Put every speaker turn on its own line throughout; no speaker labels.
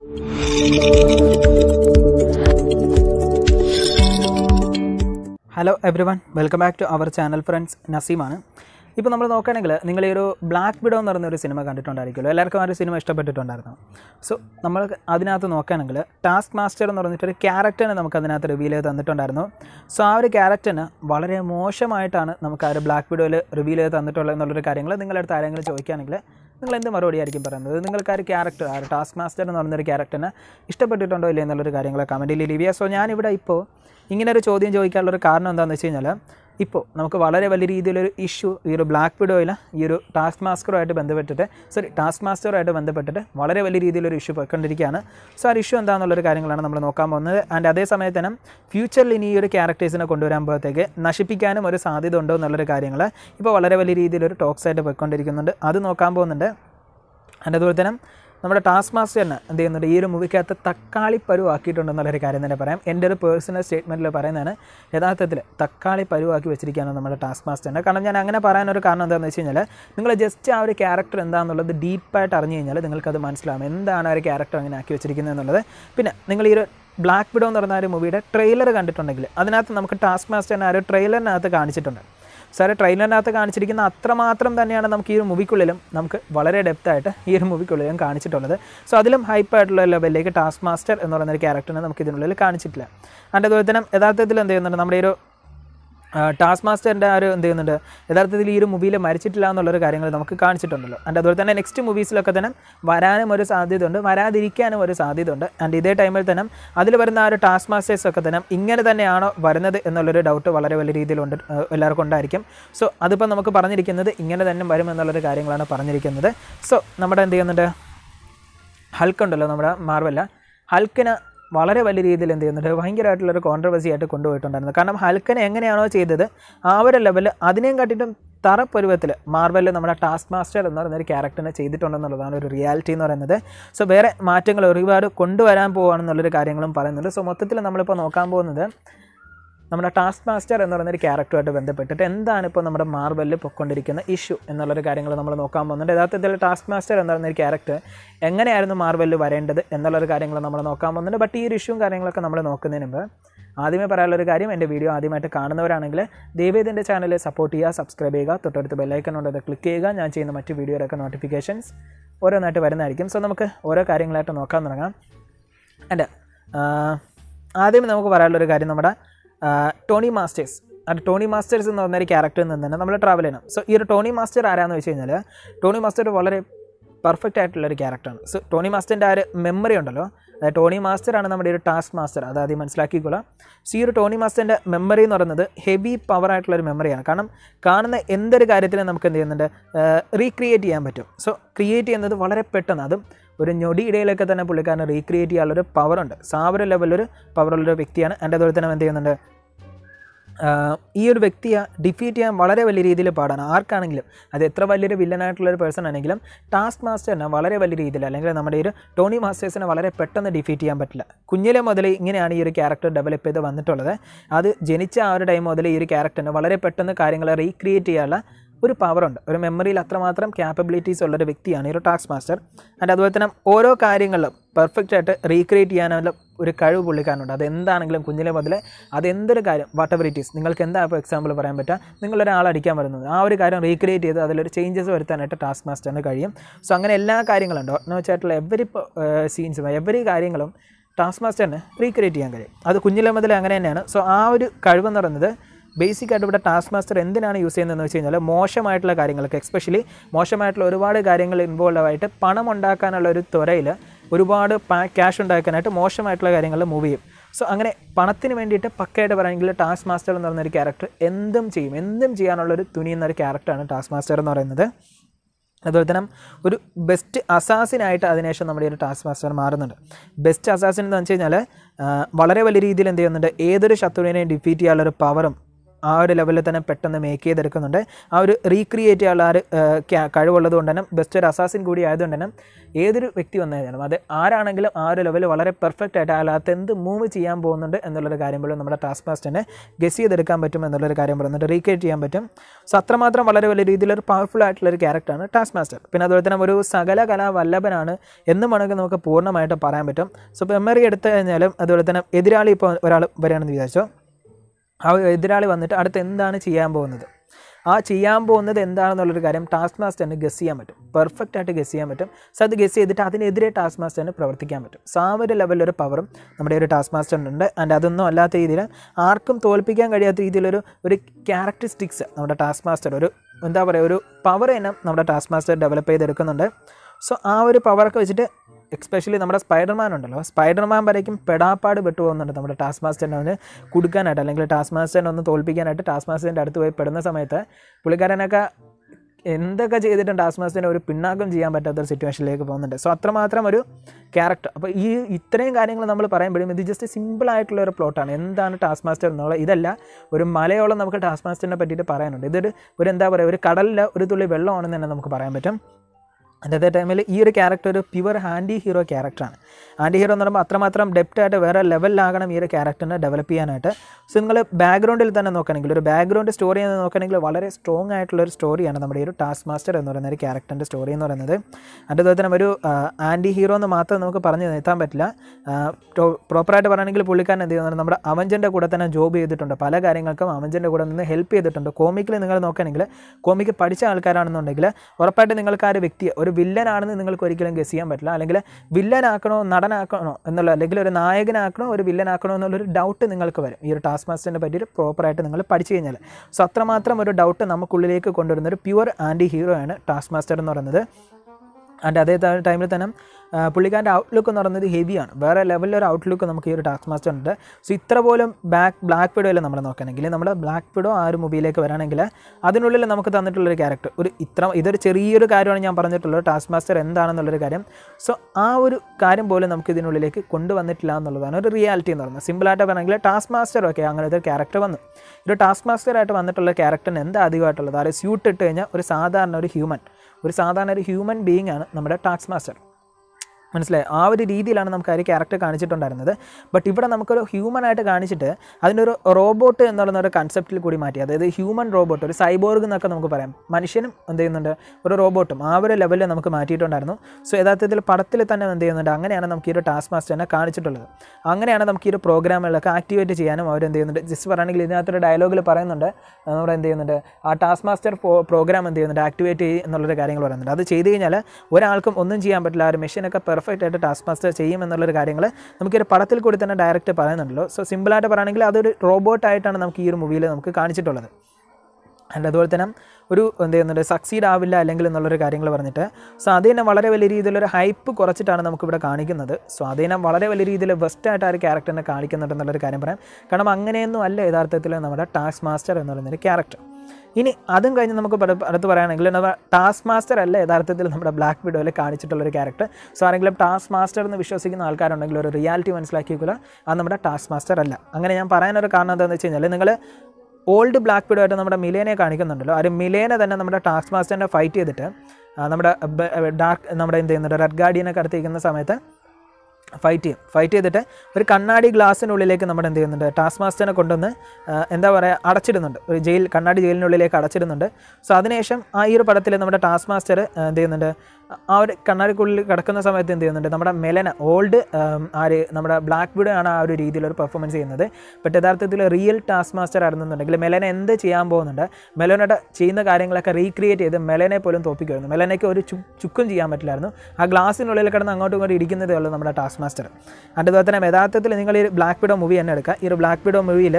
hello everyone welcome back to our channel friends നസീമാണ് ഇപ്പോൾ നമ്മൾ നോക്കുകയാണെങ്കിൽ നിങ്ങൾ ഈ ഒരു ബ്ലാക്ക് വിഡോ എന്ന് പറയുന്ന ഒരു സിനിമ കണ്ടിട്ടുണ്ടായിരിക്കുമല്ലോ എല്ലാവർക്കും ആ ഒരു സിനിമ ഇഷ്ടപ്പെട്ടിട്ടുണ്ടായിരുന്നു സോ നമ്മൾ അതിനകത്ത് നോക്കുകയാണെങ്കിൽ ടാസ്ക് മാസ്റ്റർ എന്ന് പറഞ്ഞിട്ടൊരു ക്യാരക്ടറിനെ നമുക്ക് അതിനകത്ത് റിവീൽ ചെയ്ത് തന്നിട്ടുണ്ടായിരുന്നു സോ ആ ഒരു ക്യാരക്ടറിന് വളരെ മോശമായിട്ടാണ് നമുക്ക് ആ ഒരു ബ്ലാക്ക് വിഡോയിൽ റിവീൽ ചെയ്ത് തന്നിട്ടുള്ളത് എന്നുള്ളൊരു കാര്യങ്ങൾ നിങ്ങളടുത്ത് ആരെങ്കിലും ചോദിക്കുകയാണെങ്കിൽ നിങ്ങൾ എന്ത് മറുപടി ആയിരിക്കും പറയുന്നത് നിങ്ങൾക്ക് ആ ഒരു ക്യാരക്ടർ ആ ഒരു ടാസ്ക് മാസ്റ്റർ എന്ന് പറയുന്നൊരു ക്യാരക്ടറിനെ ഇഷ്ടപ്പെട്ടിട്ടുണ്ടോ ഇല്ലേ എന്നുള്ളൊരു കാര്യങ്ങൾ കമൻറ്റിൽ ലീവ് ചെയ്യുക സോ ഞാനിവിടെ ഇപ്പോൾ ഇങ്ങനെ ഒരു ചോദ്യം ചോദിക്കാനുള്ളൊരു കാരണം എന്താണെന്ന് വെച്ച് കഴിഞ്ഞാൽ ഇപ്പോൾ നമുക്ക് വളരെ വലിയ രീതിയിലൊരു ഇഷ്യൂ ഈ ഒരു ബ്ലാക്ക് വിഡോയിൽ ഈ ഒരു ടാസ്ക് മാസ്റ്ററുമായിട്ട് ബന്ധപ്പെട്ടിട്ട് സോറി ടാസ്ക് മാസ്റ്ററുമായിട്ട് ബന്ധപ്പെട്ടിട്ട് വളരെ വലിയ രീതിയിലൊരു ഇഷ്യൂ പോയിക്കൊണ്ടിരിക്കുകയാണ് സോ ആ ഇഷ്യൂ എന്താണെന്നുള്ളൊരു കാര്യങ്ങളാണ് നമ്മൾ നോക്കാൻ പോകുന്നത് ആൻഡ് അതേ സമയത്ത് തന്നെ ഫ്യൂച്ചറിൽ ഇനി ഈ ഒരു ക്യാരക്ടേഴ്സിനെ കൊണ്ടുവരാകുമ്പോഴത്തേക്ക് നശിപ്പിക്കാനും ഒരു സാധ്യത ഉണ്ടോ എന്നുള്ളൊരു കാര്യങ്ങൾ ഇപ്പോൾ വളരെ വലിയ രീതിയിലൊരു ടോക്സ് ആയിട്ട് പോയിക്കൊണ്ടിരിക്കുന്നുണ്ട് അത് നോക്കാൻ പോകുന്നുണ്ട് അതിൻ്റെ അതുപോലെ തന്നെ നമ്മുടെ ടാസ്ക് മാസ്റ്ററിന് എന്ത് ചെയ്യുന്നുണ്ട് ഈ ഒരു മൂവിക്കകത്ത് തക്കാളി പരുവാക്കിയിട്ടുണ്ടെന്നുള്ളൊരു കാര്യം തന്നെ പറയാം എൻ്റെ ഒരു പേഴ്സണൽ സ്റ്റേറ്റ്മെൻറ്റിൽ പറയുന്നതാണ് യഥാർത്ഥത്തിൽ തക്കാളി പരുവാക്കി വെച്ചിരിക്കുകയാണ് നമ്മുടെ ടാസ്ക് മാസ്റ്ററിനെ കാരണം ഞാൻ അങ്ങനെ പറയാനൊരു കാരണം എന്താണെന്ന് വെച്ച് കഴിഞ്ഞാൽ നിങ്ങൾ ജസ്റ്റ് ആ ഒരു ക്യാരക്ടർ എന്താണെന്നുള്ളത് ഡീപ്പായിട്ട് അറിഞ്ഞു കഴിഞ്ഞാൽ നിങ്ങൾക്കത് മനസ്സിലാവും എന്താണ് ആ ഒരു ക്യാരക്ടർ അങ്ങനെ ആക്കി വെച്ചിരിക്കുന്നത് എന്നുള്ളത് പിന്നെ നിങ്ങൾ ഈ ഒരു ബ്ലാക്ക് വിഡോ എന്ന് പറഞ്ഞ ആ ഒരു മൂവിയുടെ ട്രെയിലർ കണ്ടിട്ടുണ്ടെങ്കിൽ അതിനകത്ത് നമുക്ക് ടാസ്ക് മാസ്റ്ററിനെ ആ ഒരു ട്രെയിലറിനകത്ത് കാണിച്ചിട്ടുണ്ട് സാറ് ട്രെയിലറിനകത്ത് കാണിച്ചിരിക്കുന്ന അത്രമാത്രം തന്നെയാണ് നമുക്ക് ഈ ഒരു മൂവിക്കുള്ളിലും നമുക്ക് വളരെ ഡെപ്തായിട്ട് ഈ ഒരു മൂവിക്കുള്ളിലും കാണിച്ചിട്ടുള്ളത് സോ അതിലും ഹൈപ്പ് ആയിട്ടുള്ള ലെവലിലേക്ക് ടാസ്ക് മാസ്റ്റർ എന്ന് പറയുന്ന ഒരു ക്യാരക്ടറിനെ നമുക്ക് ഇതിനുള്ളിൽ കാണിച്ചിട്ടില്ല അതിൻ്റെ അതുപോലെ തന്നെ യഥാർത്ഥത്തിൽ എന്ത് ചെയ്യുന്നുണ്ട് നമ്മുടെ ഈ ഒരു ടാസ്ക് മാസ്റ്ററിൻ്റെ ആ ഒരു എന്ത് ചെയ്യുന്നുണ്ട് യഥാർത്ഥത്തിൽ ഈ ഒരു മൂവിയിൽ മരിച്ചിട്ടില്ല എന്നുള്ളൊരു കാര്യങ്ങൾ നമുക്ക് കാണിച്ചിട്ടുണ്ടല്ലോ ആൻഡ് അതുപോലെ തന്നെ നെക്സ്റ്റ് മൂവീസിലൊക്കെ തന്നെ വരാനും ഒരു സാധ്യതയുണ്ട് വരാതിരിക്കാനും ഒരു സാധ്യതയുണ്ട് ആൻഡ് ഇതേ ടൈമിൽ തന്നെ അതിൽ വരുന്ന ആ ഒരു ടാസ്ക് മാസ്റ്റേഴ്സ് ഒക്കെ തന്നെ ഇങ്ങനെ തന്നെയാണോ വരുന്നത് എന്നുള്ളൊരു ഡൗട്ട് വളരെ വലിയ രീതിയിലുണ്ട് ഏഹ് എല്ലാവർക്കും ഉണ്ടായിരിക്കും സോ അതിപ്പോൾ നമുക്ക് പറഞ്ഞിരിക്കുന്നത് ഇങ്ങനെ തന്നെ വരും എന്നുള്ളൊരു കാര്യങ്ങളാണ് പറഞ്ഞിരിക്കുന്നത് സോ നമ്മുടെ എന്ത് ചെയ്യുന്നുണ്ട് ഹൾക്ക് ഉണ്ടല്ലോ നമ്മുടെ മാർവല്ല ഹൾക്കിന് വളരെ വലിയ രീതിയിൽ എന്ത് ചെയ്യുന്നുണ്ട് ഭയങ്കരമായിട്ടുള്ളൊരു കോൺട്രവേഴ്സി ആയിട്ട് കൊണ്ടുപോയിട്ടുണ്ടായിരുന്നു കാരണം ഹൽക്കനെ എങ്ങനെയാണോ ചെയ്തത് ആ ഒരു ലെവലിൽ അതിനെയും കാട്ടിയിട്ടും തറപ്പരുവത്തിൽ മാർവലിൽ നമ്മുടെ ടാസ്ക് മാസ്റ്റർ എന്ന് പറയുന്ന ഒരു ക്യാരക്ടറിനെ ചെയ്തിട്ടുണ്ടെന്നുള്ളതാണ് ഒരു റിയാലിറ്റി എന്ന് പറയുന്നത് സോ വേറെ മാറ്റങ്ങൾ ഒരുപാട് കൊണ്ടുവരാൻ പോവുകയാണെന്നുള്ളൊരു കാര്യങ്ങളും പറയുന്നുണ്ട് സോ മൊത്തത്തിൽ നമ്മളിപ്പോൾ നോക്കാൻ പോകുന്നത് നമ്മുടെ ടാസ്ക് മാസ്റ്റർ എന്ന് പറയുന്ന ഒരു ക്യാരക്ടറുമായിട്ട് ബന്ധപ്പെട്ടിട്ട് എന്താണ് ഇപ്പോൾ നമ്മുടെ മാർവലിൽ പൊയ്ക്കൊണ്ടിരിക്കുന്ന ഇഷ്യൂ എന്നുള്ളൊരു കാര്യങ്ങൾ നമ്മൾ നോക്കാൻ പോകുന്നുണ്ട് യഥാർത്ഥത്തിൽ ടാസ്ക് മാസ്റ്റർ എന്ന് പറയുന്ന ഒരു ക്യാരക്ടർ എങ്ങനെയായിരുന്നു മാർവലിൽ വരേണ്ടത് എന്നുള്ളൊരു കാര്യങ്ങൾ നമ്മൾ നോക്കാൻ പോകുന്നുണ്ട് ബട്ട് ഈ ഒരു ഇഷ്യൂവും കാര്യങ്ങളൊക്കെ നമ്മൾ നോക്കുന്നതിന് മുമ്പ് ആദ്യമേ പറയാനുള്ളൊരു കാര്യം എൻ്റെ വീഡിയോ ആദ്യമായിട്ട് കാണുന്നവരാണെങ്കിൽ ദയവേദ് എൻ്റെ ചാനൽ സപ്പോർട്ട് ചെയ്യുക സബ്സ്ക്രൈബ് ചെയ്യുക തൊട്ടടുത്ത് ബെല്ലൈക്കൺ ഉണ്ട് അത് ക്ലിക്ക് ചെയ്യുക ഞാൻ ചെയ്യുന്ന മറ്റ് വീഡിയോയിലൊക്കെ നോട്ടിഫിക്കേഷൻസ് ഓരോന്നായിട്ട് വരുന്നതായിരിക്കും സോ നമുക്ക് ഓരോ കാര്യങ്ങളായിട്ട് നോക്കാൻ തുടങ്ങാം എൻ്റെ ആദ്യം നമുക്ക് പറയാനുള്ളൊരു കാര്യം നമ്മുടെ ടോണി മാസ്റ്റേഴ്സ് അത് ടോണി മാസ്റ്റേഴ്സ് എന്ന് പറഞ്ഞ ഒരു ക്യാരക്ടറിൽ നിന്ന് തന്നെ നമ്മൾ ട്രാവൽ ചെയ്യണം സോ ഈ ഒരു ടോണി മാസ്റ്റർ ആരാന്ന് വെച്ച് കഴിഞ്ഞാൽ ടോണി മാസ്റ്റർ വളരെ പെർഫെക്റ്റ് ആയിട്ടുള്ള ഒരു ക്യാരക്ടറാണ് സോ ടോണി മാസ്റ്ററിൻ്റെ ആ ഒരു മെമ്മറി ഉണ്ടല്ലോ അതായത് ടോണി മാസ്റ്ററാണ് നമ്മുടെ ഒരു ടാസ്ക് മാസ്റ്റർ അത് ആദ്യം മനസ്സിലാക്കിക്കൊള്ളാം സോ ഈ ഒരു ടോണി മാസ്റ്ററിൻ്റെ മെമ്മറി എന്ന് പറയുന്നത് ഹെവി പവർ ആയിട്ടുള്ള ഒരു മെമ്മറിയാണ് കാരണം കാണുന്ന എന്തൊരു കാര്യത്തിനും നമുക്ക് എന്ത് ചെയ്യുന്നുണ്ട് റീക്രിയേറ്റ് ചെയ്യാൻ പറ്റും സോ ക്രിയേറ്റ് ചെയ്യുന്നത് വളരെ പെട്ടെന്ന് അതും ഒരു ഞൊടിയിടയിലൊക്കെ തന്നെ പുള്ളിക്കാരന് റീക്രിയേറ്റ് ചെയ്യാനുള്ളൊരു പവറുണ്ട് സോ ആ ഒരു ലെവലൊരു പവറുള്ളൊരു വ്യക്തിയാണ് എൻ്റെ അതുപോലെ തന്നെ എന്ത് ചെയ്യുന്നുണ്ട് ഈ ഒരു വ്യക്തിയെ ഡിഫീറ്റ് ചെയ്യാൻ വളരെ വലിയ രീതിയിൽ പാടാണ് ആർക്കാണെങ്കിലും അത് എത്ര വലിയൊരു വില്ലനായിട്ടുള്ള ഒരു പേഴ്സൺ ആണെങ്കിലും ടാസ്ക് മാസ്റ്ററിനെ വളരെ വലിയ രീതിയിൽ അല്ലെങ്കിൽ നമ്മുടെ ഈ ഒരു ടോണി മാസ്റ്റേഴ്സിനെ വളരെ പെട്ടെന്ന് ഡിഫീറ്റ് ചെയ്യാൻ പറ്റില്ല കുഞ്ഞിലെ മുതൽ ഇങ്ങനെയാണ് ഈ ഒരു ക്യാരക്ടർ ഡെവലപ്പ് ചെയ്ത് വന്നിട്ടുള്ളത് അത് ജനിച്ച ആ ഒരു ടൈം മുതൽ ഈ ഒരു ക്യാരക്ടറിന് വളരെ പെട്ടെന്ന് കാര്യങ്ങളെ റീക്രിയേറ്റ് ചെയ്യാനുള്ള ഒരു പവറുണ്ട് ഒരു മെമ്മറിയിൽ അത്രമാത്രം ക്യാപ്പബിലിറ്റീസ് ഉള്ളൊരു വ്യക്തിയാണ് ഈ ഒരു ടാസ്ക് മാസ്റ്റർ ആൻഡ് അതുപോലെ തന്നെ ഓരോ കാര്യങ്ങളിലും പെർഫെക്റ്റ് ആയിട്ട് റീക്രിയേറ്റ് ചെയ്യാനുള്ള ഒരു കഴിവ് പുള്ളിക്കാരനുണ്ട് അതെന്താണെങ്കിലും കുഞ്ഞിലെ മുതലേ അതെന്തൊരു കാര്യം വാട്ട് എവർ ഇറ്റ് ഈസ് നിങ്ങൾക്ക് എന്താ ഇപ്പോൾ എക്സാമ്പിൾ പറയാൻ പറ്റുക നിങ്ങളൊരാൾ അടിക്കാൻ വരുന്നത് ആ ഒരു കാര്യം റീക്രിയേറ്റ് ചെയ്ത് അതിലൊരു ചേഞ്ചസ് വരുത്താനായിട്ട് ടാസ്ക് മാസ്റ്ററിന് കഴിയും സോ അങ്ങനെ എല്ലാ കാര്യങ്ങളും ഡോട്ട് വെച്ചായിട്ടുള്ള എവരി സീൻസും എവരി കാര്യങ്ങളും ടാസ്ക് മാസ്റ്ററിന് റീക്രിയേറ്റ് ചെയ്യാൻ കഴിയും അത് കുഞ്ഞിലെ മുതലേ അങ്ങനെ തന്നെയാണ് സോ ആ ഒരു കഴിവെന്ന് പറയുന്നത് ബേസിക് ആയിട്ട് ഇവിടെ ടാസ്ക് മാസ്റ്റർ എന്തിനാണ് യൂസ് ചെയ്യുന്നതെന്ന് വെച്ച് കഴിഞ്ഞാൽ മോശമായിട്ടുള്ള കാര്യങ്ങൾക്ക് എക്സ്പെഷ്യലി മോശമായിട്ടുള്ള ഒരുപാട് കാര്യങ്ങൾ ഇൻവോൾവ് ആയിട്ട് പണം ഉണ്ടാക്കാനുള്ള ഒരു ത്വരയിൽ ഒരുപാട് ക്യാഷ് ഉണ്ടാക്കാനായിട്ട് മോശമായിട്ടുള്ള കാര്യങ്ങളിൽ മൂവ് ചെയ്യും സോ അങ്ങനെ പണത്തിന് വേണ്ടിയിട്ട് പക്കയായിട്ട് പറയുമെങ്കിൽ ടാസ്ക് മാസ്റ്റർ എന്ന് പറയുന്ന ഒരു ക്യാരക്ടർ എന്തും ചെയ്യും എന്തും ചെയ്യാനുള്ളൊരു തുണി എന്നൊരു ക്യാരക്ടറാണ് ടാസ്ക് മാസ്റ്റർ എന്ന് പറയുന്നത് അതുപോലെ തന്നെ ഒരു ബെസ്റ്റ് അസാസിനായിട്ട് അതിനുശേഷം നമ്മുടെ ഒരു ടാസ്ക് മാസ്റ്റർ മാറുന്നുണ്ട് ബെസ്റ്റ് അസാസിൻ എന്ന് വെച്ച് കഴിഞ്ഞാൽ വളരെ വലിയ രീതിയിൽ എന്ത് ചെയ്യുന്നുണ്ട് ഏതൊരു ശത്രുവിനെയും ഡിഫീറ്റ് ചെയ്യാനുള്ളൊരു പവറും ആ ഒരു ലെവലിൽ തന്നെ പെട്ടെന്ന് മേക്ക് ചെയ്തെടുക്കുന്നുണ്ട് ആ ഒരു റീക്രിയേറ്റ് ചെയ്യാനുള്ള ആ ഒരു ഏഹ്, ക്യാ- കഴിവുള്ളത് കൊണ്ട് തന്നെ ബെസ്റ്റ് ഒരു അസാസിൻ കൂടി ആയതുകൊണ്ട് തന്നെ ഏതൊരു വ്യക്തി വന്നു കഴിഞ്ഞാലും അത് ആരാണെങ്കിലും ആ ഒരു ലെവൽ വളരെ പെർഫെക്റ്റ് ആയിട്ട് അയാളകത്ത് എന്ത് മൂവ് ചെയ്യാൻ പോകുന്നുണ്ട് എന്നുള്ളൊരു കാര്യം പോലും നമ്മുടെ ടാസ്ക് മാസ്റ്ററിനെ ഗസ് ചെയ്തെടുക്കാൻ പറ്റും എന്നുള്ളൊരു കാര്യം പറയുന്നുണ്ട് റീക്രിയേറ്റ് ചെയ്യാൻ പറ്റും സോ അത്രമാത്രം വളരെ വലിയ രീതിയിലൊരു പവർഫുൾ ആയിട്ടുള്ള ഒരു ക്യാരക്ടറാണ് ടാസ്ക് മാസ്റ്റർ പിന്നെ അതുപോലെ തന്നെ ഒരു സകല കലാവല്ലഭനാണ് എന്നും വേണമെങ്കിൽ നമുക്ക് പൂർണ്ണമായിട്ട് പറയാൻ പറ്റും സോ മെമ്മറി എടുത്തു കഴിഞ്ഞാലും അതുപോലെ തന്നെ എതിരാളി ഇപ്പോൾ ഒരാൾ വരികയാണെന്ന് വിചാരിച്ചോ ആ എതിരാളി വന്നിട്ട് അടുത്ത് എന്താണ് ചെയ്യാൻ പോകുന്നത് ആ ചെയ്യാൻ പോകുന്നത് എന്താണെന്നുള്ളൊരു കാര്യം ടാസ്ക് മാസ്റ്ററിന് ഗസ് ചെയ്യാൻ പറ്റും പെർഫെക്റ്റ് ആയിട്ട് ഗസ് ചെയ്യാൻ പറ്റും സോ അത് ഗസ് ചെയ്തിട്ട് അതിനെതിരെ ടാസ്ക് മാസ്റ്ററിന് പ്രവർത്തിക്കാൻ പറ്റും സോ ആ ഒരു ലെവലിലൊരു പവറും നമ്മുടെ ഒരു ടാസ്ക് മാസ്റ്ററിനുണ്ട് ആൻഡ് അതൊന്നും അല്ലാത്ത രീതിയിൽ ആർക്കും തോൽപ്പിക്കാൻ കഴിയാത്ത രീതിയിലൊരു ഒരു ക്യാരക്ടറിസ്റ്റിക്സ് നമ്മുടെ ടാസ്ക് മാസ്റ്റർ ഒരു എന്താ പറയുക ഒരു പവർ ഇനം നമ്മുടെ ടാസ്ക് മാസ്റ്റർ ഡെവലപ്പ് ചെയ്തെടുക്കുന്നുണ്ട് സോ ആ ഒരു പവറൊക്കെ വെച്ചിട്ട് എക്സ്പെഷ്യലി നമ്മുടെ സ്പൈഡർമാൻ ഉണ്ടല്ലോ സ്പൈഡർമാൻ വരയ്ക്കും പെടാപ്പാട് പെട്ടു പോകുന്നുണ്ട് നമ്മുടെ ടാസ്ക് മാസ്റ്ററിനെ ഒന്ന് കൊടുക്കാനായിട്ട് അല്ലെങ്കിൽ ടാസ്ക് മാസ്റ്ററിനെ ഒന്ന് തോൽപ്പിക്കാനായിട്ട് ടാസ്ക് മാസ്റ്ററിൻ്റെ അടുത്ത് പോയി പെടുന്ന സമയത്ത് പുള്ളിക്കാരനൊക്കെ എന്തൊക്കെ ചെയ്തിട്ടും ടാസ്ക് മാസ്റ്ററിനെ ഒരു പിന്നാക്കം ചെയ്യാൻ പറ്റാത്ത ഒരു സിറ്റുവേഷനിലേക്ക് പോകുന്നുണ്ട് സോ അത്രമാത്രം ഒരു ക്യാരക്ടർ അപ്പോൾ ഈ ഇത്രയും കാര്യങ്ങൾ നമ്മൾ പറയുമ്പോഴും ഇത് ജസ്റ്റ് സിമ്പിൾ ആയിട്ടുള്ള ഒരു പ്ലോട്ടാണ് എന്താണ് ടാസ്ക് മാസ്റ്റർ എന്നുള്ള ഇതല്ല ഒരു മലയോളം നമുക്ക് ടാസ്ക് മാസ്റ്ററിനെ പറ്റിയിട്ട് പറയാനുണ്ട് ഇതൊരു ഒരു എന്താ പറയുക ഒരു കടലിലെ ഒരു തുള്ളി വെള്ളമാണെന്ന് തന്നെ നമുക്ക് പറയാൻ പറ്റും അറ്റ് അതേ ടൈമിൽ ഈ ഒരു ക്യാരക്ടർ ഒരു പ്യുവർ ആൻറ്റി ഹീറോ ക്യാരക്ടറാണ് ആൻറ്റി ഹീറോ എന്ന് പറയുമ്പോൾ അത്രമാത്രം ഡെപ്റ്റ് ആയിട്ട് വേറെ ലെവലിലാകണം ഈ ഒരു ക്യാരക്ടറിനെ ഡെവലപ്പ് ചെയ്യാനായിട്ട് സോ നിങ്ങൾ ബാക്ക്ഗ്രൗണ്ടിൽ തന്നെ നോക്കുകയാണെങ്കിൽ ഒരു ബാക്ക്ഗ്രൗണ്ട് സ്റ്റോറി എന്ന് നോക്കുകയാണെങ്കിൽ വളരെ സ്ട്രോങ് ആയിട്ടുള്ള ഒരു സ്റ്റോറിയാണ് നമ്മുടെ ഈ ഒരു ടാസ്ക് മാസ്റ്റർ എന്ന് പറയുന്ന ഒരു ക്യാരക്ടറിൻ്റെ സ്റ്റോറി എന്ന് പറയുന്നത് അതിൻ്റെ അതുപോലെ തന്നെ ഒരു ആൻറ്റി ഹീറോ എന്ന് മാത്രം നമുക്ക് പറഞ്ഞു നിർത്താൻ പറ്റില്ല പ്രോപ്പറായിട്ട് പറയുകയാണെങ്കിൽ പുള്ളിക്കാരൻ എന്ത് ചെയ്യുന്നത് നമ്മുടെ അവഞ്ചൻ്റെ കൂടെ തന്നെ ജോബ് ചെയ്തിട്ടുണ്ട് പല കാര്യങ്ങൾക്കും അവഞ്ചൻ്റെ കൂടെ നിന്ന് ഹെൽപ്പ് ചെയ്തിട്ടുണ്ട് കോമിക്കിൽ നിങ്ങൾ നോക്കുകയാണെങ്കിൽ കോമിക്ക് പഠിച്ച ആൾക്കാരാണെന്നുണ്ടെങ്കിൽ ഉറപ്പായിട്ട് നിങ്ങൾക്ക് ആ ഒരു വ്യക്തിയെ ഒരു വില്ലനാണെന്ന് നിങ്ങൾക്ക് ഒരിക്കലും ഗസ് ചെയ്യാൻ പറ്റില്ല അല്ലെങ്കിൽ വില്ലനാക്കണോ നടനാക്കണോ എന്നുള്ള അല്ലെങ്കിൽ ഒരു നായകനാക്കണോ ഒരു വില്ലനാക്കണോ എന്നുള്ളൊരു ഡൗട്ട് നിങ്ങൾക്ക് വരും ഈ ഒരു ടാസ്ക് മാസ്റ്ററിനെ പറ്റി പ്രോപ്പറായിട്ട് നിങ്ങൾ പഠിച്ചു കഴിഞ്ഞാൽ സോ അത്രമാത്രം ഒരു ഡൗട്ട് നമുക്കുള്ളിലേക്ക് കൊണ്ടുവരുന്ന ഒരു പ്യുവർ ആൻറ്റി ഹീറോ ആണ് ടാസ്ക് മാസ്റ്റർ എന്ന് പറയുന്നത് ആൻഡ് അതേ ടൈമിൽ തന്നെ ആ, പുള്ളിക്കാരൻ്റെ ഔട്ട്ലുക്ക് എന്ന് പറയുന്നത് ഹെവിയാണ് വേറെ ലെവലിലൊരു ഔട്ട്ലുക്ക് നമുക്ക് ഈ ഒരു ടാസ്ക് മാസ്റ്റർ ഉണ്ട് സോ ഇത്ര പോലും ബാക്ക് ബ്ലാക്ക് വിഡോയിൽ നമ്മൾ നോക്കുകയാണെങ്കിൽ നമ്മുടെ ബ്ലാക്ക് വിഡോ ആ ഒരു മൂവിയിലേക്ക് വരാണെങ്കിൽ അതിനുള്ളിൽ നമുക്ക് തന്നിട്ടുള്ളൊരു ക്യാരക്ടർ ഒരു ഇത്ര ഇതൊരു ചെറിയൊരു കാര്യമാണ് ഞാൻ പറഞ്ഞിട്ടുള്ളത് ടാസ്ക് മാസ്റ്റർ എന്താണെന്നുള്ളൊരു കാര്യം സോ ആ ഒരു കാര്യം പോലും നമുക്ക് ഇതിനുള്ളിലേക്ക് കൊണ്ടുവന്നിട്ടില്ല എന്നുള്ളതാണ് ഒരു റിയാലിറ്റി എന്ന് പറയുന്നത് സിമ്പിളായിട്ട് പറയുകയാണെങ്കിൽ ടാസ്ക് മാസ്റ്റർ ഒക്കെ അങ്ങനത്തെ ഒരു ക്യാരക്ടർ വന്നു ഒരു ടാസ്ക് മാസ്റ്ററായിട്ട് വന്നിട്ടുള്ള ക്യാരക്ടറിന് എന്താ അധികമായിട്ടുള്ളത് ആ ഒരു സ്യൂട്ട് ഇട്ട് കഴിഞ്ഞാൽ ഒരു സാധാരണ ഒരു ഹ്യൂമൻ ഒരു സാധാരണ ഒരു ഹ്യൂമൻ ബീയിങ് ആണ് നമ്മുടെ ടാസ്ക് മാസ്റ്റർ മനസ്സിലായി ആ ഒരു രീതിയിലാണ് നമുക്ക് ആ ഒരു ക്യാരക്ടർ കാണിച്ചിട്ടുണ്ടായിരുന്നത് ബട്ട് ഇവിടെ നമുക്കൊരു ഹ്യൂമൻ ആയിട്ട് കാണിച്ചിട്ട് അതിനൊരു റോബോട്ട് എന്നുള്ള ഒരു കൺസെപ്റ്റിൽ കൂടി മാറ്റി അതായത് ഹ്യൂമൻ റോബോട്ട് ഒരു സൈബോർഗ് എന്നൊക്കെ നമുക്ക് പറയാം മനുഷ്യനും എന്ത് ചെയ്യുന്നുണ്ട് ഒരു റോബോട്ടും ആ ഒരു ലെവലിൽ നമുക്ക് മാറ്റിയിട്ടുണ്ടായിരുന്നു സോ യഥാർത്ഥത്തിൽ പടത്തിൽ തന്നെ എന്ത് ചെയ്യുന്നുണ്ട് അങ്ങനെയാണ് നമുക്ക് ഈ ഒരു ടാസ്ക് മാസ്റ്ററിനെ കാണിച്ചിട്ടുള്ളത് അങ്ങനെയാണ് നമുക്ക് ഈ ഒരു പ്രോഗ്രാമുകളൊക്കെ ആക്ടിവേറ്റ് ചെയ്യാനും അവർ എന്ത് ചെയ്യുന്നുണ്ട് ജസ്റ്റ് പറയുകയാണെങ്കിൽ ഇതിനകത്തൊരു ഡയലോഗിൽ പറയുന്നുണ്ട് നമ്മുടെ എന്ത് ചെയ്യുന്നുണ്ട് ആ ടാസ്ക് മാസ്റ്റർ പ്രോഗ്രാം എന്ത് ചെയ്യുന്നുണ്ട് ആക്ടിവേറ്റ് ചെയ്യും എന്നുള്ളൊരു കാര്യങ്ങൾ പറയുന്നുണ്ട് അത് ചെയ്ത് കഴിഞ്ഞാൽ ഒരാൾക്കും ഒന്നും ചെയ്യാൻ പറ്റില്ല ആ ഒരു മെഷീനൊക്കെ പെർഫെക്റ്റ് ആയിട്ട് ടാസ്ക് മാസ്റ്റർ ചെയ്യും എന്നുള്ളൊരു കാര്യങ്ങൾ നമുക്ക് ഈ ഒരു പടത്തിൽ കൂടി തന്നെ ഡയറക്റ്റ് പറയുന്നുണ്ടല്ലോ സോ സിമ്പിളായിട്ട് പറയുകയാണെങ്കിൽ അതൊരു റോബോട്ടായിട്ടാണ് നമുക്ക് ഈ ഒരു മൂവിയിൽ നമുക്ക് കാണിച്ചിട്ടുള്ളത് ആൻഡ് അതുപോലെ തന്നെ ഒരു എന്ത് ചെയ്യുന്നുണ്ട് സക്സീഡ് ആവില്ല അല്ലെങ്കിൽ എന്നുള്ളൊരു കാര്യങ്ങൾ പറഞ്ഞിട്ട് സോ അത് തന്നെ വളരെ വലിയ രീതിയിലൊരു ഹൈപ്പ് കുറച്ചിട്ടാണ് നമുക്കിവിടെ കാണിക്കുന്നത് സോ അത് തന്നെ വളരെ വലിയ രീതിയിൽ ബെസ്റ്റായിട്ട് ആ ഒരു ക്യാരക്ടറിനെ കാണിക്കുന്നുണ്ട് എന്നുള്ളൊരു കാര്യം പറയാം കാരണം അങ്ങനെയൊന്നും അല്ല യഥാർത്ഥത്തിൽ നമ്മുടെ ടാസ്ക് മാസ്റ്റർ എന്ന് പറയുന്നൊരു ക്യാരക്ടർ ഇനി അതും കഴിഞ്ഞ് നമുക്ക് പട- അടുത്ത് പറയുകയാണെങ്കിൽ നമ്മുടെ ടാസ്ക് മാസ്റ്റർ അല്ല യഥാർത്ഥത്തിൽ നമ്മുടെ ബ്ലാക്ക് വിഡോയിൽ കാണിച്ചിട്ടുള്ള ഒരു ക്യാരക്ടർ സോ ആരെങ്കിലും ടാസ്ക് മാസ്റ്റർ എന്ന് വിശ്വസിക്കുന്ന ആൾക്കാരുണ്ടെങ്കിൽ ഒരു റിയാലിറ്റി മനസ്സിലാക്കിയില്ല അത് നമ്മുടെ ടാസ്ക് മാസ്റ്റർ അല്ല അങ്ങനെ ഞാൻ പറയാനൊരു കാരണം എന്താണെന്ന് വെച്ച് കഴിഞ്ഞാൽ നിങ്ങൾ ഓൾഡ് ബ്ലാക്ക് വിഡോ ആയിട്ട് നമ്മുടെ മിലേനെ കാണിക്കുന്നുണ്ടല്ലോ ആ ഒരു മിലേനെ തന്നെ നമ്മുടെ ടാസ്ക് മാസ്റ്ററിനെ ഫൈറ്റ് ചെയ്തിട്ട് ആ, നമ്മുടെ ഡാർക്ക് നമ്മുടെ എന്ത് ചെയ്യുന്നുണ്ട് റെഡ് ഗാർഡിയനൊക്കെ അടുത്തിരിക്കുന്ന സമയത്ത് ഫൈറ്റ് ചെയ്യും ഫൈറ്റ് ചെയ്തിട്ട് ഒരു കണ്ണാടി ഗ്ലാസ്സിനുള്ളിലേക്ക് നമ്മുടെ എന്ത് ചെയ്യുന്നുണ്ട് ടാസ്ക് മാസ്റ്ററിനെ കൊണ്ടുവന്ന് ആ, എന്താ പറയുക അടച്ചിടുന്നുണ്ട് ഒരു ജയിൽ കണ്ണാടി ജയിലിനുള്ളിലേക്ക് അടച്ചിടുന്നുണ്ട് സോ അതിനുശേഷം ആ ഈ ഒരു പടത്തിൽ നമ്മുടെ ടാസ്ക് മാസ്റ്റർ എന്ത് ചെയ്യുന്നുണ്ട് ആ ഒരു കണ്ണാടിക്കുള്ളിൽ കിടക്കുന്ന സമയത്ത് എന്ത് ചെയ്യുന്നുണ്ട് നമ്മുടെ മെലന ഓൾഡ് ആര് നമ്മുടെ ബ്ലാക്ക് വിഡോ ആണ് ആ ഒരു രീതിയിലൊരു പെർഫോമൻസ് ചെയ്യുന്നത് ബട്ട് യഥാർത്ഥത്തിൽ റിയൽ ടാസ്ക് മാസ്റ്റർ ആയിരുന്നുണ്ടെങ്കിൽ മെലന എന്ത് ചെയ്യാൻ പോകുന്നുണ്ട് മെലനയുടെ ചെയ്യുന്ന കാര്യങ്ങളൊക്കെ റീക്രിയേറ്റ് ചെയ്ത് മെലനെ പോലും തോപ്പിക്കുമായിരുന്നു മെലനയ്ക്ക് ഒരു ചു ചുക്കും ചെയ്യാൻ പറ്റില്ലായിരുന്നു ആ ഗ്ലാസ്സിനുള്ളിൽ കിടന്ന് അങ്ങോട്ടും ഇങ്ങോട്ടും ഇരിക്കുന്നതേ ഉള്ളൂ നമ്മുടെ ടാസ്ക് മാസ്റ്റർ അതുപോലെ തന്നെ യഥാർത്ഥത്തിൽ നിങ്ങൾ ഈ ബ്ലാക്ക് വിഡോ മൂവി തന്നെ എടുക്കുക ഈ ഒരു ബ്ലാക്ക് വിഡോ മൂവിയിൽ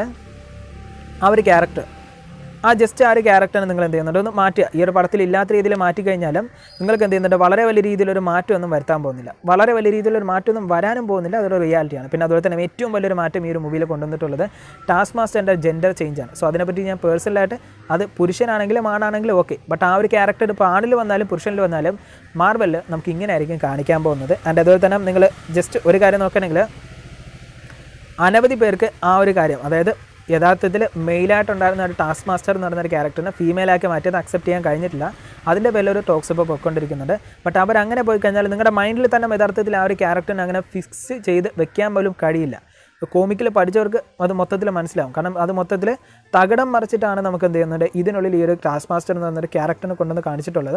ആ ഒരു ക്യാരക്ടർ ആ ജസ്റ്റ് ആ ഒരു ക്യാരക്ടറിനെ നിങ്ങൾ എന്ത് ചെയ്യുന്നുണ്ട് ഒന്ന് മാറ്റുക ഈ ഒരു പടത്തിൽ ഇല്ലാത്ത രീതിയിൽ മാറ്റി കഴിഞ്ഞാലും നിങ്ങൾക്ക് എന്ത് ചെയ്യുന്നുണ്ട് വളരെ വലിയ രീതിയിലൊരു മാറ്റമൊന്നും വരുത്താൻ പോകുന്നില്ല വളരെ വലിയ രീതിയിലൊരു മാറ്റമൊന്നും വരാനും പോകുന്നില്ല അതൊരു റിയാലിറ്റിയാണ് പിന്നെ അതുപോലെ തന്നെ ഏറ്റവും വലിയൊരു മാറ്റം ഈ ഒരു മൂവിയിൽ കൊണ്ടുവന്നിട്ടുള്ളത് ടാസ്ക് മാസ്റ്ററിൻ്റെ ജെൻഡർ ചേഞ്ചാണ് സോ അതിനെപ്പറ്റി ഞാൻ പേഴ്സണലായിട്ട് അത് പുരുഷനാണെങ്കിലും ആണാണെങ്കിലും ഓക്കെ ബട്ട് ആ ഒരു ക്യാരക്ടർ ഇപ്പോൾ ആണിൽ വന്നാലും പുരുഷനിൽ വന്നാലും മാർബലിൽ നമുക്ക് ഇങ്ങനെ ആയിരിക്കും കാണിക്കാൻ പോകുന്നത് ആൻഡ് അതുപോലെ തന്നെ നിങ്ങൾ ജസ്റ്റ് ഒരു കാര്യം നോക്കുകയാണെങ്കിൽ അനവധി പേർക്ക് ആ ഒരു കാര്യം അതായത് യഥാർത്ഥത്തിൽ മെയിലായിട്ടുണ്ടായിരുന്ന ഒരു ടാസ്ക് മാസ്റ്റർ എന്ന് പറയുന്ന ഒരു ക്യാരക്ടറിനെ ഫീമെയിലാക്കി മാറ്റിയത് അക്സെപ്റ്റ് ചെയ്യാൻ കഴിഞ്ഞിട്ടില്ല അതിൻ്റെ പേരിൽ ഒരു ടോക്സ് ഇപ്പോൾ പൊയ്ക്കൊണ്ടിരിക്കുന്നുണ്ട് ബട്ട് അവർ അങ്ങനെ പോയി കഴിഞ്ഞാൽ നിങ്ങളുടെ മൈൻഡിൽ തന്നെ യഥാർത്ഥത്തിൽ ആ ഒരു ക്യാരക്ടറിനെ അങ്ങനെ ഫിക്സ് ചെയ്ത് വെക്കാൻ പോലും കഴിയില്ല കോമിക്കിൽ പഠിച്ചവർക്ക് അത് മൊത്തത്തിൽ മനസ്സിലാവും കാരണം അത് മൊത്തത്തിൽ തകിടം മറിച്ചിട്ടാണ് നമുക്ക് എന്ത് ചെയ്യുന്നത് ഇതിനുള്ളിൽ ഈ ഒരു ടാസ്ക് മാസ്റ്റർ എന്ന് പറയുന്ന ഒരു ക്യാരക്ടറിനെ കൊണ്ടുവന്ന് കാണിച്ചിട്ടുള്ളത്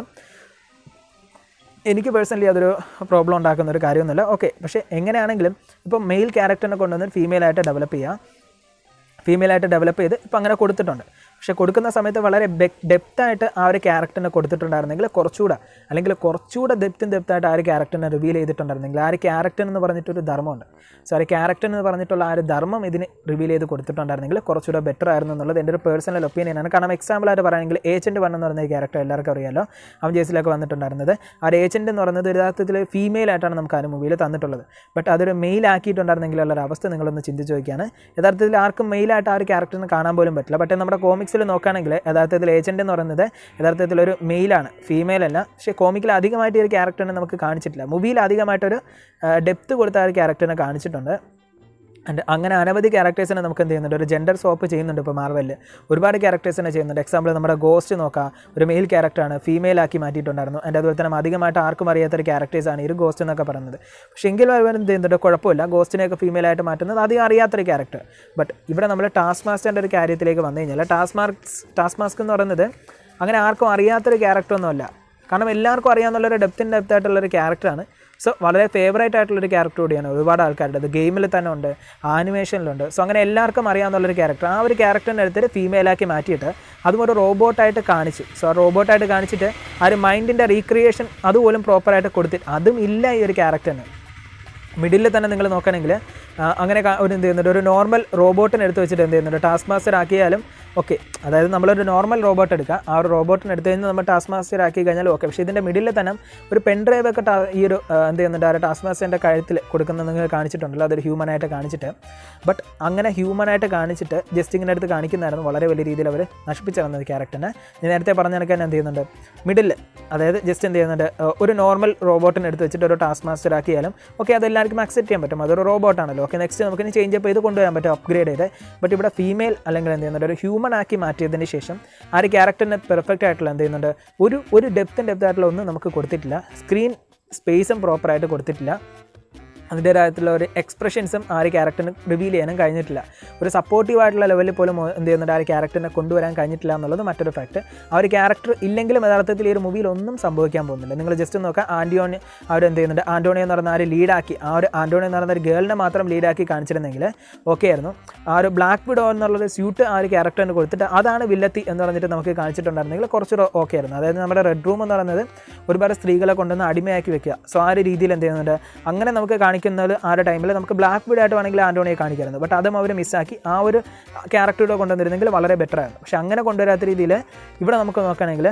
എനിക്ക് പേഴ്സണലി അതൊരു പ്രോബ്ലം ഉണ്ടാക്കുന്ന ഒരു കാര്യമൊന്നുമില്ല ഓക്കെ പക്ഷേ എങ്ങനെയാണെങ്കിലും ഇപ്പോൾ മെയിൽ ക്യാരക്ടറിനെ കൊണ്ടുവന്ന് ഫീമെയിലായിട്ട് ഡെവലപ്പ് ചെയ്യുക ഫീമെയിലായിട്ട് ഡെവലപ്പ് ചെയ്ത് ഇപ്പോൾ അങ്ങനെ കൊടുത്തിട്ടുണ്ട് പക്ഷേ കൊടുക്കുന്ന സമയത്ത് വളരെ ഡെപ്തായിട്ട് ആ ഒരു ക്യാരക്ടറിനെ കൊടുത്തിട്ടുണ്ടായിരുന്നെങ്കിൽ കുറച്ചുകൂടെ അല്ലെങ്കിൽ കുറച്ചുകൂടെ ഡെപ്തും ഡെപ്തായിട്ട് ആ ഒരു ക്യാരക്ടറിനെ റിവീൽ ചെയ്തിട്ടുണ്ടായിരുന്നെങ്കിൽ ആ ഒരു ക്യാരക്ടർ എന്ന് പറഞ്ഞിട്ടൊരു ധർമ്മമുണ്ട് സോ ആ ഒരു ക്യാരക്ടർ എന്ന് പറഞ്ഞിട്ടുള്ള ആ ഒരു ധർമ്മം ഇതിന് റിവീൽ ചെയ്ത് കൊടുത്തിട്ടുണ്ടായിരുന്നെങ്കിൽ കുറച്ചുകൂടെ ബെറ്റർ ആയിരുന്നു എന്നുള്ളത് എൻ്റെ ഒരു പേഴ്സണൽ ഒപ്പീനിയനാണ് കാരണം എക്സാമ്പിൾ ആയിട്ട് പറയുകയാണെങ്കിൽ ഏജൻറ്റ് വൺ എന്ന് പറയുന്ന ഈ ക്യാരക്ടർ എല്ലാവർക്കും അറിയാമല്ലോ അവൻ ജേസിലൊക്കെ വന്നിട്ടുണ്ടായിരുന്നത് ആ ഒരു ഏജൻറ്റ് എന്ന് പറയുന്നത് യഥാർത്ഥത്തിൽ ഫീമെയിൽ ആയിട്ടാണ് നമുക്ക് ആ ഒരു മൂവിയിൽ തന്നിട്ടുള്ളത് ബട്ട് അതൊരു മെയിൽ ആക്കിയിട്ടുണ്ടായിരുന്നെങ്കിലുള്ള ഒരു അവസ്ഥ നിങ്ങളൊന്ന് ചിന്തിച്ച് നോക്കിയാണ് യഥാർത്ഥത്തിൽ ആർക്കും മെയിലായിട്ട് ആ ഒരു ക്യാരക്ടറിന് കാണാൻ പോലും പറ്റില്ല ബട്ട് നമ്മുടെ കോമിക്സിൽ നോക്കുകയാണെങ്കിൽ യഥാർത്ഥത്തിൽ ഏജൻറ്റ് എന്ന് പറയുന്നത് യഥാർത്ഥത്തിൽ ഒരു മെയിലാണ് ഫീമെയിൽ അല്ല പക്ഷേ കോമിക്കിൽ അധികമായിട്ട് ഈ ഒരു ക്യാരക്ടറിനെ നമുക്ക് കാണിച്ചിട്ടില്ല മൂവിയിൽ അധികമായിട്ടൊരു ഡെപ്ത് കൊടുത്ത ആ ഒരു ക്യാരക്ടറിനെ കാണിച്ചിട്ടുണ്ട് ആൻഡ് അങ്ങനെ അനവധി ക്യാരക്ടേഴ്സിനെ നമുക്ക് എന്ത് ചെയ്യുന്നുണ്ട് ഒരു ജെൻഡർ സ്വോപ്പ് ചെയ്യുന്നുണ്ട് ഇപ്പോൾ മാർവലിൽ ഒരുപാട് ക്യാരക്ടേഴ്സിനെ ചെയ്യുന്നുണ്ട് എക്സാമ്പിൾ നമ്മുടെ ഗോസ്റ്റ് നോക്കാം ഒരു മെയിൽ ക്യാരക്ടറാണ് ഫീമെയിൽ ആക്കി മാറ്റിയിട്ടുണ്ടായിരുന്നു ആൻഡ് അതുപോലെ തന്നെ അധികമായിട്ട് ആർക്കും അറിയാത്തൊരു ക്യാരക്ടേഴ്സാണ് ഈ ഒരു ഗോസ്റ്റ് എന്നൊക്കെ പറയുന്നത് പക്ഷേ എങ്കിലും അവർ എന്ത് ചെയ്യുന്നുണ്ട് കുഴപ്പമില്ല ഗോസ്റ്റിനെയൊക്കെ ഫീമെയിൽ ആയിട്ട് മാറ്റുന്നത് അധികം അറിയാത്തൊരു ക്യാരക്ടർ ബട്ട് ഇവിടെ നമ്മൾ ടാസ്ക് മാസ്റ്ററിൻ്റെ ഒരു കാര്യത്തിലേക്ക് വന്നു കഴിഞ്ഞാൽ ടാസ്ക് മാർക്സ് ടാസ്ക് മാസ്ക് എന്ന് പറയുന്നത് അങ്ങനെ ആർക്കും അറിയാത്തൊരു ക്യാരക്ടറൊന്നുമല്ല കാരണം എല്ലാവർക്കും അറിയാവുന്നുള്ളൊരു ഡെപ്തിൻ ഡെപ്ത് ആയിട്ടുള്ളൊരു ക്യാരക്ടറാണ് സോ വളരെ ഫേവറേറ്റ് ആയിട്ടുള്ളൊരു ക്യാരക്ടർ കൂടിയാണ് ഒരുപാട് ആൾക്കാരുടെ അത് ഗെയിമിൽ തന്നെ ഉണ്ട് ആനിമേഷനിലുണ്ട് സോ അങ്ങനെ എല്ലാവർക്കും അറിയാവുന്നുള്ളൊരു ക്യാരക്ടർ ആ ഒരു ക്യാരക്ടറിനെ എടുത്തിട്ട് ഫീമെയിലാക്കി മാറ്റിയിട്ട് അതും ഒരു റോബോട്ടായിട്ട് കാണിച്ചു സോ ആ റോബോട്ടായിട്ട് കാണിച്ചിട്ട് ആ ഒരു മൈൻഡിൻ്റെ റീക്രിയേഷൻ അതുപോലും പ്രോപ്പറായിട്ട് കൊടുത്തിട്ട് അതും ഇല്ല ഈ ഒരു ക്യാരക്ടറിന് മിഡിലിൽ തന്നെ നിങ്ങൾ നോക്കുകയാണെങ്കിൽ അങ്ങനെ കാ- ഒരു എന്ത് ചെയ്യുന്നുണ്ട് ഒരു നോർമൽ റോബോട്ടിനെ എടുത്ത് വെച്ചിട്ട് എന്ത് ചെയ്യുന്നുണ്ട് ടാസ്ക് മാസ്റ്റർ ആക്കിയാലും ഓക്കെ അതായത് നമ്മളൊരു നോർമൽ റോബോട്ട് എടുക്കുക ആ ഒരു റോബോട്ടിനെ എടുത്ത് കഴിഞ്ഞ് നമ്മൾ ടാസ്ക് മാസ്റ്റർ ആക്കി കഴിഞ്ഞാൽ ഓക്കെ പക്ഷേ ഇതിൻ്റെ മിഡിലിൽ തന്നെ ഒരു പെൻ ഡ്രൈവ് ഒക്കെ ടാ- ഈ ഒരു ആ, എന്ത് ചെയ്യുന്നുണ്ട് ആ ഒരു ടാസ്ക് മാസ്റ്ററിൻ്റെ കഴുത്തിൽ കൊടുക്കുന്നത് നിങ്ങൾ കാണിച്ചിട്ടുണ്ടല്ലോ അതൊരു ഹ്യൂമനായിട്ട് കാണിച്ചിട്ട് ബട്ട് അങ്ങനെ ഹ്യൂമനായിട്ട് കാണിച്ചിട്ട് ജസ്റ്റ് ഇങ്ങനെ എടുത്ത് കാണിക്കുന്നതായിരുന്നു വളരെ വലിയ രീതിയിൽ അവർ നശിപ്പിച്ചു തന്നത് ക്യാരക്ടറിനെ ഞാൻ നേരത്തെ പറഞ്ഞ കണക്ക് തന്നെ എന്ത് ചെയ്യുന്നുണ്ട് മിഡിൽ അതായത് ജസ്റ്റ് എന്ത് ചെയ്യുന്നുണ്ട് ആ, ഒരു നോർമൽ റോബോട്ടിനെ എടുത്ത് വെച്ചിട്ട് ഒരു ടാസ്ക് മാസ്റ്റർ ആക്കിയാലും ഓക്കെ അതെല്ലാവർക്കും അക്സെപ്റ്റ് ചെയ്യാൻ പറ്റും അതൊരു റോബോട്ടാണല്ലോ ഓക്കെ നെക്സ്റ്റ് നമുക്ക് ഇനി ചേഞ്ച് അപ്പ് ചെയ്ത് കൊണ്ടുവരാൻ പറ്റും അപ്ഗ്രേഡ് ചെയ്ത് ബട്ട് ഇവിടെ ഫീമെയിൽ അല്ലെങ്കിൽ എന്ത് ചെയ്യുന്നുണ്ട് ഒരു ഹ്യൂമൻ ആക്കി മാറ്റിയതിന് ശേഷം ആ ഒരു ക്യാരക്ടറിന് പെർഫെക്റ്റ് ആയിട്ടുള്ള എന്ത് ചെയ്യുന്നുണ്ട് ഒരു ഒരു ഡെപ്തും ഡെപ്ത് ആയിട്ടുള്ള ഒന്നും നമുക്ക് കൊടുത്തിട്ടില്ല സ്ക്രീൻ സ്പേസും പ്രോപ്പറായിട്ട് കൊടുത്തിട്ടില്ല അതിൻ്റേതായിട്ടുള്ള ഒരു എക്സ്പ്രഷൻസും ആ ഒരു ക്യാരക്ടറിന് റിവീൽ ചെയ്യാനും കഴിഞ്ഞിട്ടില്ല ഒരു സപ്പോർട്ടീവ് ആയിട്ടുള്ള ലെവലിൽ പോലും എന്ത് ചെയ്യുന്നുണ്ട് ആ ഒരു ക്യാരക്ടറിനെ കൊണ്ടുവരാൻ കഴിഞ്ഞിട്ടില്ല എന്നുള്ളത് മറ്റൊരു ഫാക്ട് ആ ഒരു ക്യാരക്ടർ ഇല്ലെങ്കിലും യഥാർത്ഥത്തിൽ ഈ ഒരു മൂവിയിൽ ഒന്നും സംഭവിക്കാൻ പോകുന്നില്ല നിങ്ങൾ ജസ്റ്റ് നോക്കുക ആൻറ്റിയോണി അവർ എന്ത് ചെയ്യുന്നുണ്ട് ആൻറ്റോണി എന്ന് പറയുന്ന ആ ഒരു ലീഡാക്കി ആ ഒരു ആൻറ്റോണി എന്ന് പറയുന്ന ഒരു ഗേളിനെ മാത്രം ലീഡാക്കി കാണിച്ചിരുന്നെങ്കിൽ ഓക്കെ ആയിരുന്നു ആ ഒരു ബ്ലാക്ക് വിഡോ എന്നുള്ളൊരു സ്യൂട്ട് ആ ഒരു ക്യാരക്ടറിന് കൊടുത്തിട്ട് അതാണ് വില്ലത്തി എന്ന് പറഞ്ഞിട്ട് നമുക്ക് കാണിച്ചിട്ടുണ്ടായിരുന്നെങ്കിൽ കുറച്ച് ഓക്കെ ആയിരുന്നു അതായത് നമ്മുടെ റെഡ് റൂം എന്ന് പറയുന്നത് ഒരുപാട് സ്ത്രീകളെ കൊണ്ടുവന്ന് അടിമയാക്കി വെക്കുക സോ ആ ഒരു രീതിയിൽ എന്ത് ചെയ്യുന്നുണ്ട് അങ്ങനെ നമുക്ക് കാണിക്കുന്നത് ആ ഒരു ടൈമിൽ നമുക്ക് ബ്ലാക്ക് വിഡ് ആയിട്ട് വേണമെങ്കിൽ ആൻറ്റോണിയെ കാണിക്കായിരുന്നു ബട്ട് അതും അവർ മിസ്സാക്കി ആ ഒരു ക്യാരക്ടറുടെ കൊണ്ടുവന്നിരുന്നെങ്കിൽ വളരെ ബെറ്റർ ആയിരുന്നു പക്ഷെ അങ്ങനെ കൊണ്ടുവരാത്ത രീതിയിൽ ഇവിടെ നമുക്ക് നോക്കുകയാണെങ്കിൽ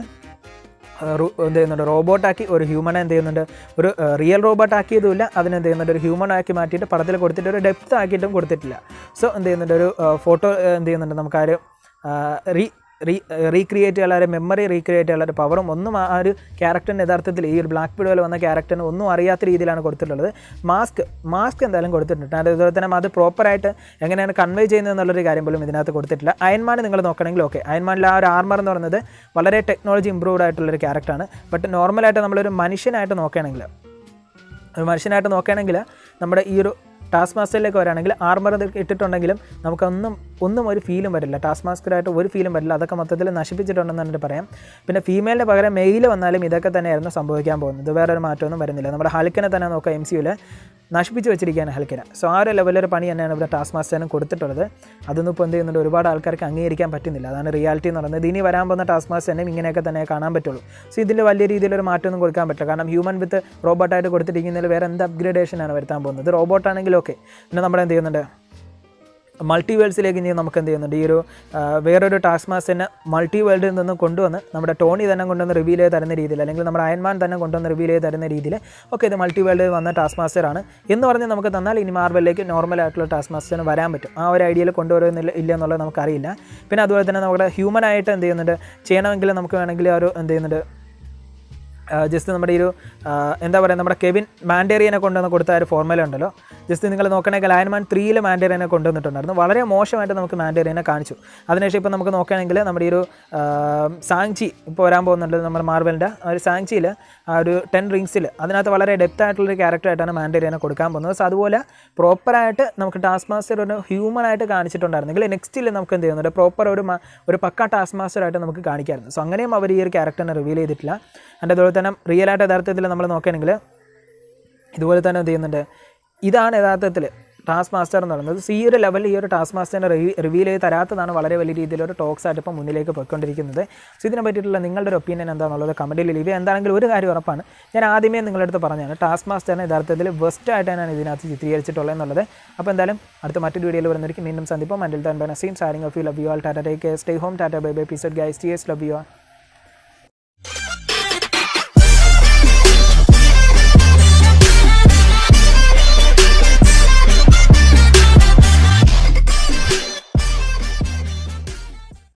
റോ- എന്ത് ചെയ്യുന്നുണ്ട് റോബോട്ടാക്കി ഒരു ഹ്യൂമനെ എന്ത് ചെയ്യുന്നുണ്ട് ഒരു റിയൽ റോബോട്ട് ആക്കിയതുമില്ല അതിനെ എന്ത് ചെയ്യുന്നുണ്ട് ഒരു ഹ്യൂമൻ ആക്കി മാറ്റിയിട്ട് പടത്തിൽ കൊടുത്തിട്ട് ഒരു ഡെപ്ത് ആക്കിയിട്ടും കൊടുത്തിട്ടില്ല സോ എന്ത് ചെയ്യുന്നുണ്ട് ഒരു ഫോട്ടോ എന്ത് ചെയ്യുന്നുണ്ട് നമുക്ക് ആ ഒരു റീ റീ റീക്രിയേറ്റ് ചെയ്യാനുള്ള ഒരു മെമ്മറി റീക്രിയേറ്റ് ചെയ്യാനുള്ള ഒരു പവറും ഒന്നും ആ ഒരു ക്യാരക്ടറിന് യഥാർത്ഥത്തിൽ ഈ ഒരു ബ്ലാക്ക് പിഡോയിൽ വന്ന ക്യാരക്ടറിന് ഒന്നും അറിയാത്ത രീതിയിലാണ് കൊടുത്തിട്ടുള്ളത് മാസ്ക് മാസ്ക് എന്തായാലും കൊടുത്തിട്ടുണ്ട് അതുപോലെ തന്നെ അത് പ്രോപ്പറായിട്ട് എങ്ങനെയാണ് കൺവേ ചെയ്യുന്നത് എന്നുള്ളൊരു കാര്യം പോലും ഇതിനകത്ത് കൊടുത്തിട്ടില്ല അയൻമാൻ നിങ്ങൾ നോക്കണമെങ്കിൽ ഓക്കെ അയൻമാനിൽ ആ ഒരു ആർമർ എന്ന് പറയുന്നത് വളരെ ടെക്നോളജി ഇമ്പ്രൂവ്ഡ് ആയിട്ടുള്ളൊരു ക്യാരക്ടറാണ് ബട്ട് നോർമലായിട്ട് നമ്മളൊരു മനുഷ്യനായിട്ട് നോക്കുകയാണെങ്കിൽ ഒരു മനുഷ്യനായിട്ട് നോക്കുകയാണെങ്കിൽ നമ്മുടെ ഈ ഒരു ടാസ്ക് മാസ്റ്ററിലേക്ക് വരാണെങ്കിൽ ആർമർ ഇട്ടിട്ടുണ്ടെങ്കിലും നമുക്കൊന്നും ഒന്നും ഒരു ഫീലും വരില്ല ടാസ്ക് മാസ്റ്ററായിട്ട് ഒരു ഫീലും വരില്ല അതൊക്കെ മൊത്തത്തിൽ നശിപ്പിച്ചിട്ടുണ്ടെന്ന് എന്നിട്ട് പറയാം പിന്നെ ഫീമെയിലിന് പകരം മെയിൽ വന്നാലും ഇതൊക്കെ തന്നെയായിരുന്നു സംഭവിക്കാൻ പോകുന്നത് വേറെ ഒരു മാറ്റമൊന്നും വരുന്നില്ല നമ്മുടെ ഹൽക്കിനെ തന്നെ നോക്കാം എം സിയിൽ നശിപ്പിച്ച് വെച്ചിരിക്കുകയാണ് ഹൽക്കിനെ സോ ആ ഒരു ലെവലൊരു പണി തന്നെയാണ് ഇവിടെ ടാസ്ക് മാസ്റ്ററിനും കൊടുത്തിട്ടുള്ളത് അതൊന്നും ഇപ്പോൾ എന്ത് ചെയ്യുന്നുണ്ട് ഒരുപാട് ആൾക്കാർക്ക് അംഗീകരിക്കാൻ പറ്റുന്നില്ല അതാണ് റിയാലിറ്റി എന്ന് പറയുന്നത് ഇനി വരാൻ പോകുന്ന ടാസ്ക് മാസ്റ്ററിനും ഇങ്ങനെയൊക്കെ തന്നെ കാണാൻ പറ്റുള്ളൂ സോ ഇതിൽ വലിയ രീതിയിലൊരു മാറ്റമൊന്നും കൊടുക്കാൻ പറ്റില്ല കാരണം ഹ്യൂമൻ വിത്ത് റോബോട്ടായിട്ട് കൊടുത്തിരിക്കുന്നതിൽ വേറെ എന്ത് അപ്ഗ്രേഡേഷനാണ് വരുത്താൻ പോകുന്നത് റോബോട്ടാണെങ്കിൽ ഓക്കെ പിന്നെ നമ്മൾ എന്ത് ചെയ്യുന്നുണ്ട് മൾട്ടിവേൾസിലേക്ക് ഇനി നമുക്ക് എന്ത് ചെയ്യുന്നുണ്ട് ഈ ഒരു ആ, വേറൊരു ടാസ്ക് മാസ്റ്ററിനെ മൾട്ടി വേൾഡിൽ നിന്ന് കൊണ്ടുവന്ന് നമ്മുടെ ടോണി തന്നെ കൊണ്ടുവന്ന് റിവീൽ ചെയ്ത് തരുന്ന രീതിയിൽ അല്ലെങ്കിൽ നമ്മുടെ അയൻമാൻ തന്നെ കൊണ്ടുവന്ന് റിവീൽ ചെയ്ത് തരുന്ന രീതിയിൽ ഓക്കെ ഇത് മൾട്ടി വേൾഡിൽ വന്ന ടാസ്ക് മാസ്റ്റർ ആണ് എന്ന് പറഞ്ഞ് നമുക്ക് തന്നാൽ ഇനി മാർവലിലേക്ക് നോർമൽ ആയിട്ടുള്ള ടാസ്ക് മാസ്റ്ററിന് വരാൻ പറ്റും ആ ഒരു ഐഡിയയിൽ കൊണ്ടുവരുന്നില്ല ഇല്ല എന്നുള്ളത് നമുക്കറിയില്ല പിന്നെ അതുപോലെ തന്നെ നമ്മുടെ ഹ്യൂമൻ ആയിട്ട് എന്ത് ചെയ്യുന്നുണ്ട് ചെയ്യണമെങ്കിൽ നമുക്ക് വേണമെങ്കിൽ ആ ഒരു എന്ത് ചെയ്യുന്നുണ്ട് ജസ്റ്റ് നമ്മുടെ ഈ ഒരു ആ, എന്താ പറയുക നമ്മുടെ കെവിൻ മാൻഡേറിയനെ കൊണ്ടുവന്ന് കൊടുത്ത ആ ഒരു ഫോർമുല ഉണ്ടല്ലോ ജസ്റ്റ് നിങ്ങൾ നോക്കണമെങ്കിൽ അയൺമാൻ ത്രീയിൽ മാൻഡേറിയനെ കൊണ്ടുവന്നിട്ടുണ്ടായിരുന്നു വളരെ മോശമായിട്ട് നമുക്ക് മാൻഡേറിയനെ കാണിച്ചു അതിനുശേഷം ഇപ്പോൾ നമുക്ക് നോക്കുകയാണെങ്കിൽ നമ്മുടെ ഈ ഒരു ആ, സാങ്ചി ഇപ്പോൾ വരാൻ പോകുന്നുണ്ട് നമ്മുടെ മാർവലിൻ്റെ ആ ഒരു സാങ്ചിയിൽ ആ ഒരു ടെൻ റിങ്സിൽ അതിനകത്ത് വളരെ ഡെപ്ത് ആയിട്ടുള്ളൊരു ക്യാരക്ടറായിട്ടാണ് മാൻഡേറിയനെ കൊടുക്കാൻ പോകുന്നത് സോ അതുപോലെ പ്രോപ്പറായിട്ട് നമുക്ക് ടാസ്ക് മാസ്റ്റർ ഒരു ഹ്യൂമൻ ആയിട്ട് കാണിച്ചിട്ടുണ്ടായിരുന്നെങ്കിൽ നെക്സ്റ്റിൽ നമുക്ക് എന്ത് ചെയ്യുന്നുണ്ട് പ്രോപ്പർ ഒരു മ- ഒരു പക്ക ടാസ്ക് മാസ്റ്റർ ആയിട്ട് നമുക്ക് കാണിക്കാമായിരുന്നു സോ അങ്ങനെയും അവർ ഈ ഒരു ക്യാരക്ടറിനെ റിവീൽ ചെയ്തിട്ടില്ല അതിൻ്റെ അതുപോലെ തന്നെ റിയൽ ആയിട്ട് യഥാർത്ഥത്തിൽ നമ്മൾ നോക്കുകയാണെങ്കിൽ ഇതുപോലെ തന്നെ എന്ത് ചെയ്യുന്നുണ്ട് ഇതാണ് യഥാർത്ഥത്തിൽ ടാസ്ക് മാസ്റ്റർ എന്ന് പറയുന്നത് സോ ഈ ഒരു ലെവലിൽ ഈ ഒരു ടാസ്ക് മാസ്റ്ററിനെ റിവീൽ ചെയ്ത് തരാത്തതാണ് വളരെ വലിയ രീതിയിലൊരു ടോക്സ് ആയിട്ട് ഇപ്പോൾ മുന്നിലേക്ക് പോയിക്കൊണ്ടിരിക്കുന്നത് സോ ഇതിനെ പറ്റിയിട്ടുള്ള നിങ്ങളുടെ ഒരു ഒപ്പീനിയൻ എന്താണെന്നുള്ളത് കമൻറ്റിൽ ലീവ് ചെയ്യുക എന്താണെങ്കിലും ഒരു കാര്യം ഉറപ്പാണ് ഞാൻ ആദ്യമേ നിങ്ങളുടെ അടുത്ത് പറഞ്ഞാണ് ടാസ്ക് മാസ്റ്ററിനെ യഥാർത്ഥത്തിൽ ബെസ്റ്റ് ആയിട്ടാണ് ഇതിനകത്ത് ചിത്രീകരിച്ചിട്ടുള്ളത് എന്നുള്ളത് അപ്പോൾ എന്തായാലും അടുത്ത മറ്റൊരു വീഡിയോയിൽ വരുന്നവർക്ക് വീണ്ടും സന്ദിപ്പം until then bye Naseem sharing of you love you all ടാറ്റ ടേക്ക് സ്റ്റേ ഹോം ടാറ്റ bye bye peace guys T S love you all